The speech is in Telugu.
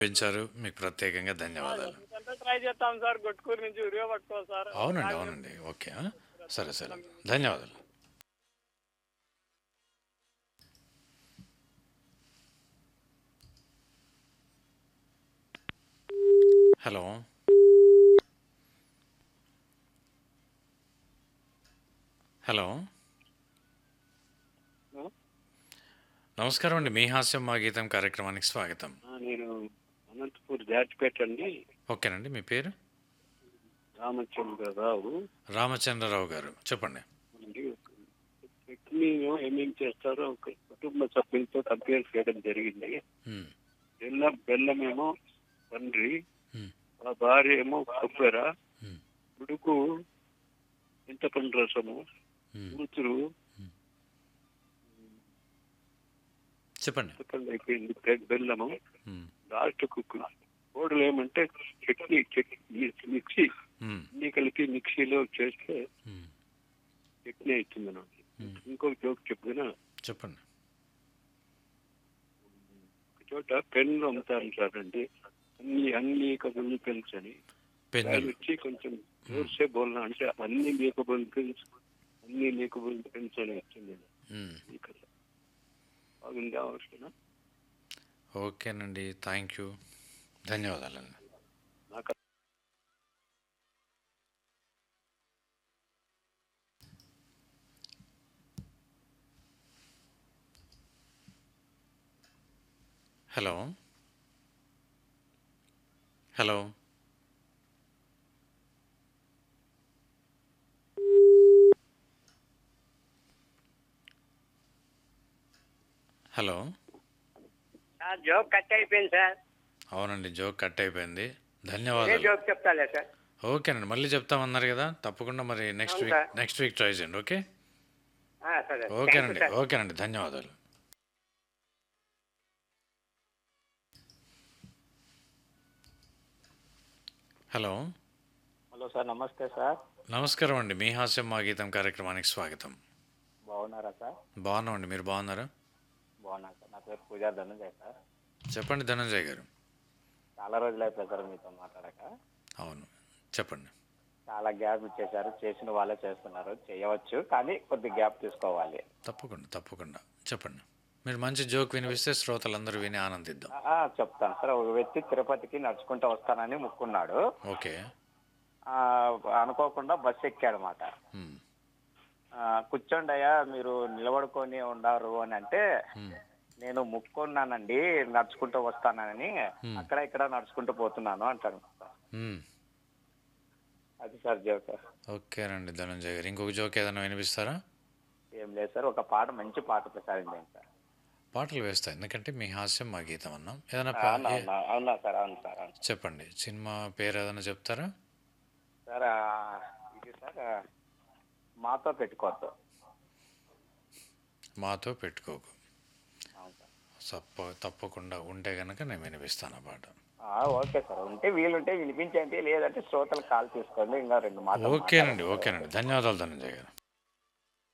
పెంచారు మీకు ప్రత్యేకంగా ధన్యవాదాలు ఎంత ట్రై చేస్తాం సార్ గుట్టుకూరు నుంచి ఉరిగా పట్టుకోవాలి సార్ అవునండి అవునండి ఓకే ఆ? సరే సరే ధన్యవాదాలు హలో హలో హలో. నమస్కారం అండి మీ హాస్యం మా గీతం కార్యక్రమానికి స్వాగతం ఆ, నేను అనంతపూర్ జాతిపేట అండి ఓకేనండి మీ పేరు రామచంద్రరావు రామచంద్రరావు గారు చెప్పండి అండి చట్నీలో ఏమేమి చేస్తారో ఒక కుటుంబ సభ్యులతో కంపేర్ చేయడం జరిగింది ఉమ్, బెల్లం బెల్లమేమో తండ్రి ఉమ్, ఆ భార్య ఏమో కొబ్బెర ఉమ్, ఉడుకు చింతపండు రసము ఉమ్. కూతురు చెప్పండి చెప్పండి అయిపోయింది బె- బెల్లము ఉమ్, లాస్ట్ కుక్ కోడలు ఏమంటే చట్నీ చట్నీ మిక్సీ ఉమ్, అన్ని కలిపి మిక్సీలో చేస్తే ఉమ్. చట్నీ అవుతుంది నాకు Hmm. ఇంకొక జోక్ చెప్తున్నా చెప్పండి ఒక చోట పెన్ను అమ్ముతారు సార్ అండి అన్ని అన్ని కబుర్లు పెన్స్ అని ఆయన పెన్నులు వచ్చి కొంచెం జోర్సే బోల్నా అంటే అన్ని లేకబుల్ పెన్స్ అన్ని లేకబుల్ పెన్స్ అని వచ్చింది ఉమ్, ఇక్కడ బాగుంది అవసరం ఓకేనండి థ్యాంక్ యూ ధన్యవాదాలండి నాకు హలో హలో హలో సార్ జోక్ కట్ అయిపోయింది సార్ అవునండి జోక్ కట్ అయిపోయింది ఏ ధన్యవాదాలు జోక్ చెప్తాలే సార్ ఓకేనండి మళ్ళీ చెప్తామన్నారు కదా తప్పకుండా మరి నెక్స్ట్ అవును week sir. Next week try చేయండి ఓకే ఆ, సరే ఓకేనండి థాంక్యూ సార్. ఓకేనండి ధన్యవాదాలు హలో హలో సార్ నమస్తే సార్ నమస్కారం అండి మీ హాస్యం మా గీతం కార్యక్రమానికి స్వాగతం బాగున్నారా సార్ బాగున్నామండి మీరు బాగున్నారా బాగున్నా సార్ నా పేరు పూజా ధనంజయ్ సార్ చెప్పండి ధనంజయ్ గారు చాలా రోజులు అయిపోయింది సార్ మీతో మాట్లాడక అవును చెప్పండి చాలా గ్యాప్ ఇచ్చేసారు చేసిన వాళ్ళే చేస్తున్నారు చేయవచ్చు కానీ కొద్ది గ్యాప్ తీసుకోవాలి తప్పకుండా తప్పకుండా చెప్పండి మీరు మంచి జోక్ వినిపిస్తే శ్రోతలందరూ విని ఆనందిద్దాం ఆ, చెప్తాను సార్ ఒక వ్యక్తి తిరుపతికి నడుచుకుంటూ వస్తానని ముక్కున్నాడు ఓకే ఆ, అనుకోకుండా బస్సు ఎక్కాడనమాట మ్మ్. కూర్చోండి అయ్యా మీరు నిలబడుకొని ఉండారు అని అంటే మ్మ్. నేను ముక్కున్నానండి నడుచుకుంటూ వస్తానని అక్కడ ఇక్కడ నడుచుకుంటూ పోతున్నాను అంటాను మ్మ్. అది సార్ జోక్ ఓకేనండి ధనంజయ్ గారు ఇంకొక జోక్ ఏదైనా వినిపిస్తారా ఏం లేదు సార్ ఒక పాట మంచి పాట ప్రసాదించండి సార్ పాటలు వేస్తాయి ఎందుకంటే మీ హాస్యం మా గీతం అన్నాం ఏదైనా అవునా పా- ఏ- అవునా అవునా సార్ అవును సార్ అవును చెప్పండి సినిమా పేరు ఏదైనా చెప్తారా సార్ ఆ, ఇది సార్ ఆ, మాతో పెట్టుకోవద్దు మాతో పెట్టుకోకు అవును సార్ తప్ప తప్పకుండా ఉంటే కనుక నేను వినిపిస్తాను ఆ పాట ఆ, ఓకే సార్ ఉంటే వీలుంటే వినిపించండి లేదంటే శ్రోతలు కాల్ తీసుకోండి ఇంకా రెండు మాటలు ఓకేనండి ఓకేనండి ధన్యవాదాలు ధనంజయ్ గారు